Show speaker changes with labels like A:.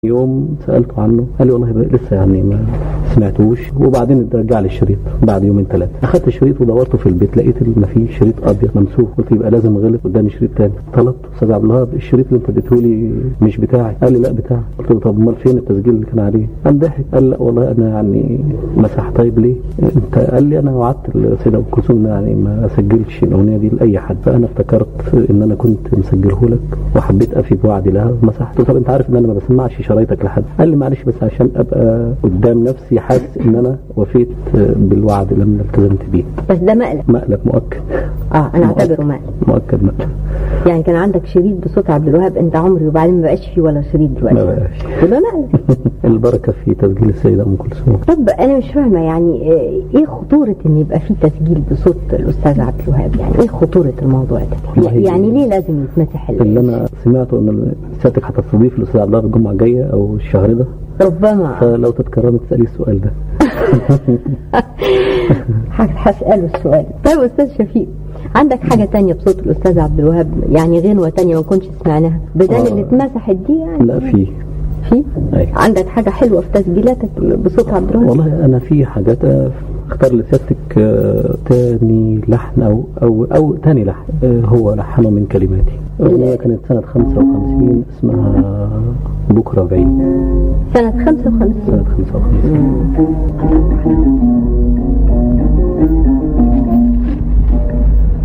A: يوم سألته عنه قال لي والله لسه يعني ما سمعتوش وبعدين رجع لي الشريط بعد يومين ثلاثة أخدت الشريط ودورته في البيت لقيت ما فيه شريط أبيض ممسوح قلت يبقى لازم غلط قدامي شريط تاني طلبته أستاذ عبد الوهاب الشريط اللي أنت اديته لي مش بتاعي قال لي لا بتاعي قلت له طب أمال فين التسجيل اللي كان عليه قام ضحك قال لا والله أنا يعني مسح طيب ليه أنت قال لي أنا وعدت السيدة أم كلثوم يعني ما أسجلش الأغنية دي لأي حد فأنا افتكرت إن أنا كنت مسجله لك وحبيت أفي بوعدي لها ومسحته طب أنت عارف إن أنا ما بسمعش شرايطك لحد قال لي معلش بس عشان ابقى قدام نفسي حاسس ان انا وفيت بالوعد اللي انا التزمت بيه
B: بس ده مقلب
A: مقلب مؤكد
B: اه انا اعتبره مقلب
A: مؤكد مقلب
B: يعني كان عندك شريط بصوت عبد الوهاب انت عمري وبعدين ما بقاش فيه ولا شريط دلوقتي
A: ما بقاش
B: يبقى مقلب
A: البركه في تسجيل السيده ام كلثوم
B: طب انا مش فاهمه يعني ايه خطوره ان يبقى في تسجيل بصوت الاستاذ عبد الوهاب يعني ايه خطوره الموضوع ده يعني ليه لازم يتمسح
A: اللي انا سمعته ان سيادتك هتستضيف الاستاذ عبد الوهاب الجمعه الجايه او الشهر ده
B: ربما
A: فلو تتكرمي تسالي السؤال ده
B: هساله السؤال طيب استاذ شفيق عندك حاجة تانية بصوت الأستاذ عبد الوهاب يعني غنوة تانية ما كنتش سمعناها بدل
A: آه.
B: اللي اتمسحت دي يعني
A: لا في
B: في
A: أيوة.
B: عندك حاجة حلوة في تسجيلاتك بصوت عبد الوهاب
A: والله انا في حاجات آه، اختار لسيادتك آه، تاني لحن او او او تاني لحن آه، هو لحنه من كلماتي الاغنيه كانت سنه 55 اسمها بكره بعيد
B: سنة 55
A: سنه 55